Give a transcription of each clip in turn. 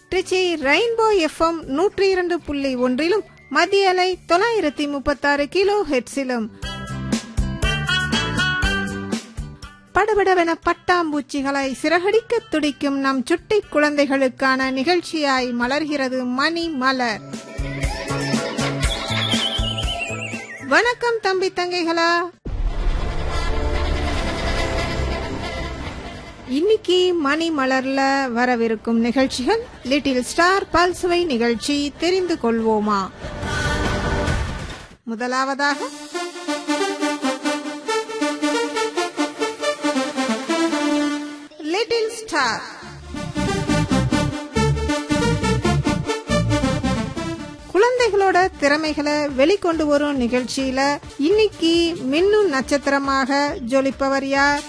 Trichy rainbow FM நூற்றி இரண்டு புள்ளி ஒன்றிலும் மத்திய அலை தொள்ளாயிரத்தி முப்பத்தாறு கிலோ ஹெட்ஸிலும் படபடவென பட்டாம்பூச்சிகளை சிறகடிக்க துடிக்கும் நம் சுட்டி குழந்தைகளுக்கான நிகழ்ச்சியாய் மலர்கிறது மணி மலர் வணக்கம் தம்பி தங்கைகளா இன்னைக்கு மணி மலர்ல வரவிருக்கும் நிகழ்ச்சிகள் லிட்டில் ஸ்டார் பல்சுவை நிகழ்ச்சி தெரிந்து கொள்வோமா முதலாவதாக லிட்டில் ஸ்டார் குழந்தைகளோட திறமைகளை வெளிக்கொண்டு வரும் நிகழ்ச்சியில இன்னைக்கு மின்னும் நட்சத்திரமாக ஜொலிப்பவர் யார்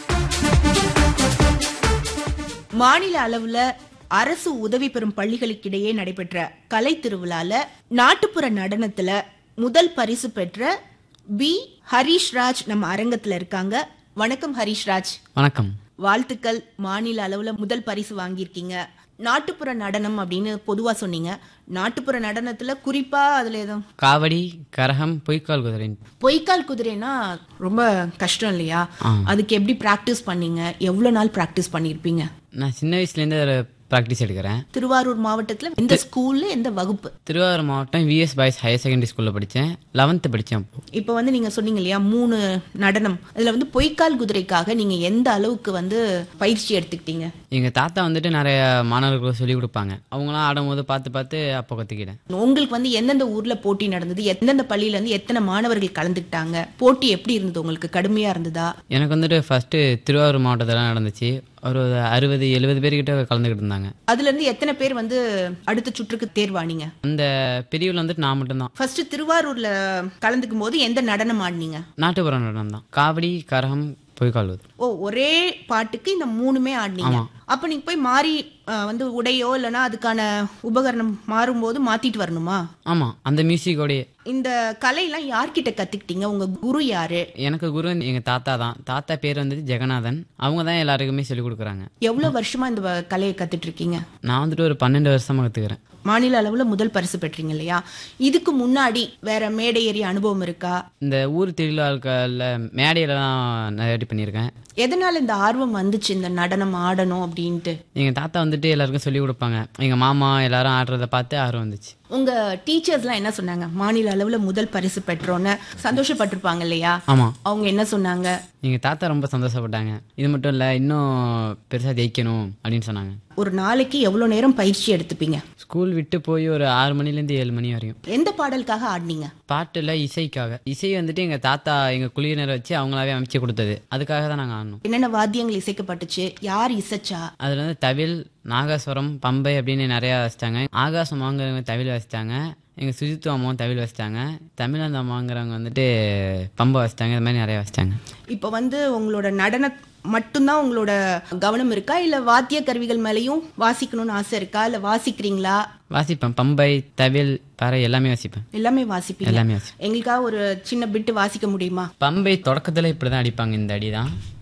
மாநில அளவுல அரசு உதவி பெறும் பள்ளிகளுக்கிடையே நடைபெற்ற கலை திருவிழால நாட்டுப்புற நடனத்துல முதல் பரிசு பெற்ற பி ஹரிஷ் ராஜ் நம்ம அரங்கத்துல இருக்காங்க வணக்கம் ஹரிஷ் ராஜ் வணக்கம் வாழ்த்துக்கள் மாநில அளவுல முதல் பரிசு வாங்கியிருக்கீங்க நாட்டுப்புற நடனம் அப்படின்னு பொதுவா சொன்னீங்க நாட்டுப்புற நடனத்துல குறிப்பா அதுல எதுவும் காவடி கரகம் பொய்க்கால் குதிரை பொய்க்கால் குதிரைனா ரொம்ப கஷ்டம் இல்லையா அதுக்கு எப்படி பிராக்டிஸ் பண்ணீங்க எவ்வளவு நாள் பிராக்டிஸ் பண்ணிருப்பீங்க நான் சின்ன வயசுலேருந்து ஒரு ப்ராக்டிஸ் எடுக்கிறேன் திருவாரூர் மாவட்டத்துல எந்த ஸ்கூல்ல எந்த வகுப்பு திருவாரூர் மாவட்டம் விஎஸ் பாய்ஸ் ஹையர் செகண்டரி ஸ்கூலில் படித்தேன் லெவன்த்து படித்தேன் அப்போ இப்போ வந்து நீங்க சொன்னீங்க இல்லையா மூணு நடனம் அதுல வந்து பொய்க்கால் குதிரைக்காக நீங்க எந்த அளவுக்கு வந்து பயிற்சி எடுத்துக்கிட்டீங்க எங்கள் தாத்தா வந்துட்டு நிறைய மாணவர்களுக்கு சொல்லிக் கொடுப்பாங்க அவங்களாம் ஆடும்போது பார்த்து பார்த்து அப்போ கற்றுக்கிட்டேன் உங்களுக்கு வந்து எந்தெந்த ஊர்ல போட்டி நடந்தது எந்தெந்த பள்ளியில இருந்து எத்தனை மாணவர்கள் கலந்துக்கிட்டாங்க போட்டி எப்படி இருந்தது உங்களுக்கு கடுமையா இருந்ததா எனக்கு வந்துட்டு ஃபஸ்ட்டு திருவாரூர் மாவட்டத்தில் நடந்துச்சு ஒரு அறுபது எழுபது பேர்கிட்ட கலந்துக்கிட்டு இருந்தாங்க அதுல இருந்து எத்தனை பேர் வந்து அடுத்த சுற்றுக்கு தேர்வானீங்க அந்த பிரிவில் வந்துட்டு நான் மட்டும்தான் ஃபர்ஸ்ட் திருவாரூர்ல கலந்துக்கும் போது எந்த நடனம் ஆடினீங்க நாட்டுப்புற நடனம் தான் காவடி கரகம் பொய்க்கால் குதிரை ஓ ஒரே பாட்டுக்கு இந்த மூணுமே ஆடினீங்க அப்ப நீங்க போய் மாறி அஹ், வந்து உடையோ இல்லைன்னா அதுக்கான உபகரணம் மாறும்போது மாத்திட்டு வரணுமா ஆமாம் அந்த மியூசிக்கோடைய இந்த கலையெல்லாம் யார்கிட்ட கத்துக்கிட்டீங்க உங்க குரு யாரு எனக்கு குரு எங்கள் தாத்தா தான் தாத்தா பேர் வந்துட்டு ஜெகநாதன் அவங்க தான் எல்லாருக்குமே சொல்லிக் கொடுக்குறாங்க எவ்வளவு வருஷமா இந்த வ- கலையை கத்துட்டு இருக்கீங்க நான் வந்துட்டு ஒரு பன்னெண்டு வருஷமா கற்றுக்கிறேன் மாநில அளவுல முதல் பரிசு பெற்றீங்க இல்லையா இதுக்கு முன்னாடி வேற மேடை ஏறிய அனுபவம் இருக்கா இந்த ஊர் திருவிழாக்களில் மேடையிலலாம் நிறைய பண்ணியிருக்கேன் எதனால இந்த ஆர்வம் வந்துச்சு இந்த நடனம் ஆடணும் அப்படின்ட்டு எங்கள் தாத்தா வந்துட்டு எல்லாருக்கும் சொல்லிக் கொடுப்பாங்க எங்கள் மாமா எல்லாரும் ஆடுறத பார்த்து ஆர்வம் வந்துச்சு உங்க டீச்சர்ஸ்லாம் என்ன சொன்னாங்க மாநில அளவுல முதல் பரிசு பெற்றோன்னு சந்தோஷப்பட்டிருப்பாங்க இல்லையா ஆமாம் அவங்க என்ன சொன்னாங்க எங்கள் தாத்தா ரொம்ப சந்தோஷப்பட்டாங்க இது மட்டும் இல்லை இன்னும் பெருசாக ஜெயிக்கணும் அப்படின்னு சொன்னாங்க ஒரு நாளைக்கு எவ்வளவு நேரம் பயிற்சி எடுத்துப்பீங்க ஸ்கூல் விட்டு போய் ஒரு ஆறு மணிலேருந்து ஏழு மணி வரையும் எந்த பாடலுக்காக ஆடினீங்க பாட்டில் இசைக்காக இசை வந்துட்டு எங்கள் தாத்தா எங்கள் குழுவினரை வச்சு அவங்களாவே அமைச்சு கொடுத்தது அதுக்காக தான் நாங்கள் ஆடணும் என்னென்ன வாத்தியங்கள் இசைக்கப்பட்டுச்சு யார் இசைச்சா அதில் வந்து தவில் நாகாஸ்வரம் பம்பை அப்படின்னு நிறையா வச்சிட்டாங்க ஆகாசம் வாங்குறவங்க தவில் வச்சிட்டாங்க எங்கள் சுஜித்து அம்மாவும் தவில் வச்சிட்டாங்க தமிழ் அம்மாங்கிறவங்க வந்துட்டு பம்பை வச்சிட்டாங்க இது மாதிரி நிறையா வச்சிட்டாங்க இப்போ வந்து உங்களோட நடன மட்டும்தான் உங்களோட கவனம் இருக்கா இல்ல வாத்திய கருவிகள் மேலயும் வாசிக்கணும்னு ஆசை இருக்கா இல்ல வாசிக்கிறீங்களா வாசிப்பேன் பம்பை தவில் பறை எல்லாமே வாசிப்பேன் எல்லாமே வாசிப்பீங்க எல்லாமே வாசிப்பேன் எங்களுக்காக ஒரு சின்ன பிட்டு வாசிக்க முடியுமா பம்பை தொடக்கத்தில் இப்படி தான் அடிப்பாங்க இந்த அடி தான்